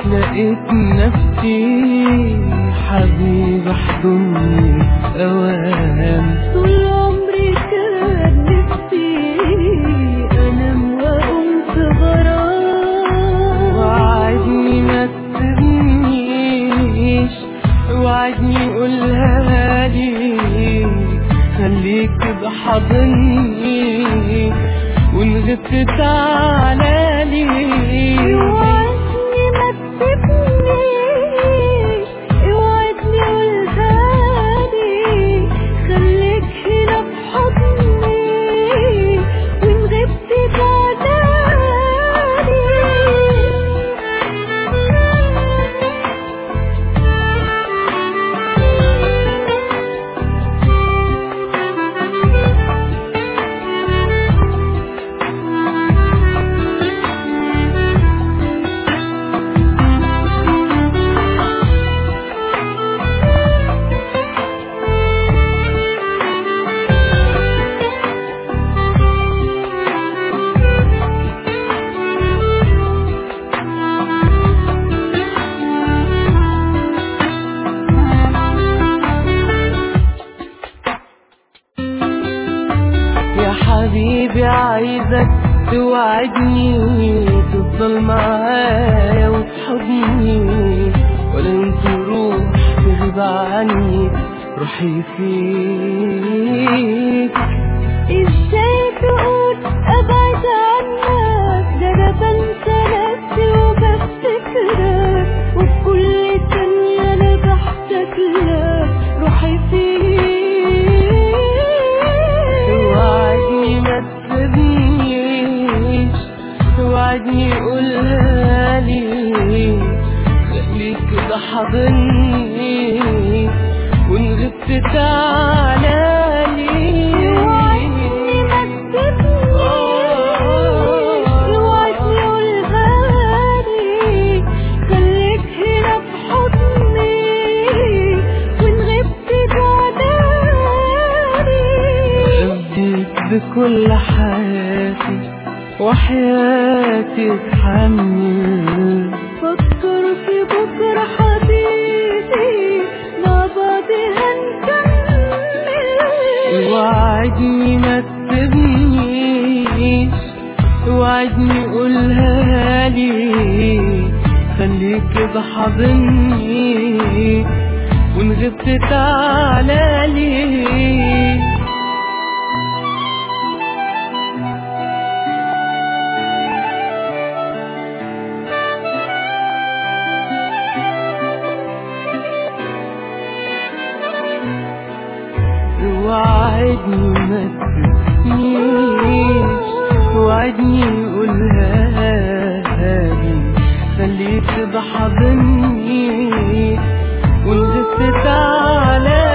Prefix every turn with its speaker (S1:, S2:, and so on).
S1: لقيت نفسي حبيب احضني اوام
S2: طول عمري كان نفسي انام واقوم في غرام
S1: وعدني ما تسيبنيش وعدني قولها لي خليك بحضني وان غبت تعالى لي
S2: اوعدني ما تسيبنيش اوعدني قولهالي خليك هنا في حضني وان غبت
S1: يا حبيبي عايزك توعدني تفضل معايا وتحضني ولا انت روح تغيب عني روحي فيك
S2: ازاي تقول ابعد عنك ده انا بنسى نفسي وبفتكرك وفي كل ثانية انا بحتاج لك روحي فيك
S1: توعدني ما تسيبنيش توعدني قولها لي خليك كده حاضني وان غبت تعالى لي
S2: اوعدني ما تسيبنيش اوعدني قولهالي خليك هنا في حضني وان غبت تعالالي
S1: أبديك بكل حياتي وحياتي اتحمل
S2: فكر في بكرة حبيبي مع بعض هنكمل
S1: وعدني ما تسيبنيش وعدني قولها لي خليك بحضني وان غبت تعالى لي وعدني ما تسيبنيش وعدني قولها لي خليك بحضني وان غبت تعالى